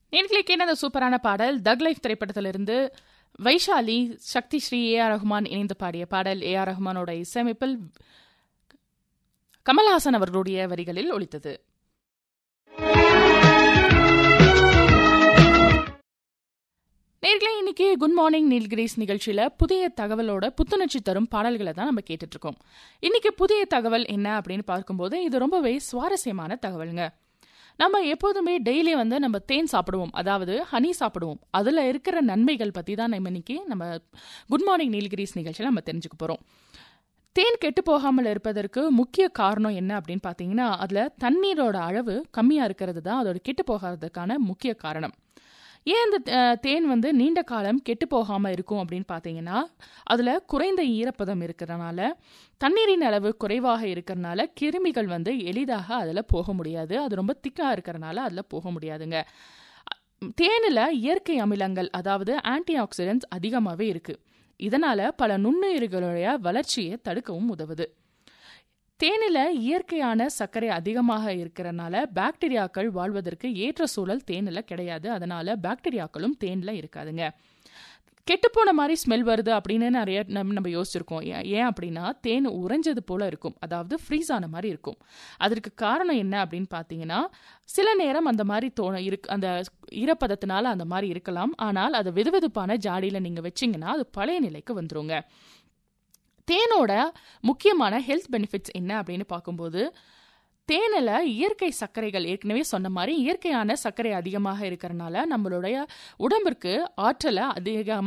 நேர்களே கேட்ட அந்த சூப்பரான பாடல் தக் லைஃப் திரைப்படத்திலிருந்து Vaishali Shakthisree A R Rahman இணைந்து பாடிய பாடல் ஏ ஆர் ரஹ்மானோட இசையமைப்பில் கமல்ஹாசன் அவர்களுடைய வரிகளில் ஒலித்தது நேர்களே இன்னைக்கு குட் மார்னிங் நீல்கிரீஸ் நிகழ்ச்சியில புதிய தகவலோட புத்துணர்ச்சி தரும் பாடல்களை தான் நம்ம கேட்டுட்டு இருக்கோம் இன்னைக்கு புதிய தகவல் என்ன அப்படின்னு பார்க்கும்போது இது ரொம்பவே சுவாரஸ்யமான தகவலுங்க நம்ம எப்போதுமே டெய்லி வந்து நம்ம தேன் சாப்பிடுவோம் அதாவது ஹனி சாப்பிடுவோம் அதில் இருக்கிற நன்மைகள் பற்றி தான் நம்ம இன்னைக்கு நம்ம குட் மார்னிங் நீலகிரிஸ் நிகழ்ச்சியில் நம்ம தெரிஞ்சுக்க போகிறோம் தேன் கெட்டு போகாமல் இருப்பதற்கு முக்கிய காரணம் என்ன அப்படின்னு பார்த்தீங்கன்னா அதில் தண்ணீரோட அளவு கம்மியாக இருக்கிறது தான் அதோட கெட்டு போகாததுக்கான முக்கிய காரணம் ஏன் இந்த தேன் வந்து நீண்ட காலம் கெட்டு போகாமல் இருக்கும் அப்படின்னு பார்த்தீங்கன்னா அதில் குறைந்த ஈரப்பதம் இருக்கிறனால தண்ணீரின் அளவு குறைவாக இருக்கிறனால கிருமிகள் வந்து எளிதாக அதில் போக முடியாது அது ரொம்ப திக்காக இருக்கிறனால அதில் போக முடியாதுங்க தேனில் இயற்கை அமிலங்கள் அதாவது ஆன்டி ஆக்சிடென்ட்ஸ் அதிகமாகவே இருக்குது இதனால் பல நுண்ணுயிர்களுடைய வளர்ச்சியை தடுக்கவும் உதவுது தேனில் இயற்கையான சர்க்கரை அதிகமாக இருக்கிறனால பாக்டீரியாக்கள் வாழ்வதற்கு ஏற்ற சூழல் தேனில் கிடையாது அதனால பாக்டீரியாக்களும் தேனில் இருக்காதுங்க கெட்டுப்போன மாதிரி ஸ்மெல் வருது அப்படின்னு நிறைய நம்ம நம்ம யோசிச்சிருக்கோம் ஏன் அப்படின்னா தேன் உறைஞ்சது போல இருக்கும் அதாவது ஃப்ரீஸ் ஆன மாதிரி இருக்கும் அதற்கு காரணம் என்ன அப்படின்னு பார்த்தீங்கன்னா சில நேரம் அந்த மாதிரி தோண இருக்கு அந்த ஈரப்பதத்தினால அந்த மாதிரி இருக்கலாம் ஆனால் அது வெதுவெதுப்பான ஜாடியில் நீங்கள் வச்சிங்கன்னா அது பழைய நிலைக்கு வந்துருங்க தேனோட முக்கியமான ஹெல்த் பெனிஃபிட்ஸ் என்ன அப்படின்னு பார்க்கும்போது தேனில் இயற்கை சர்க்கரைகள் ஏற்கனவே சொன்ன மாதிரி இயற்கையான சர்க்கரை அதிகமாக இருக்கிறனால நம்மளுடைய உடம்பிற்கு ஆற்றலை அதிகமாக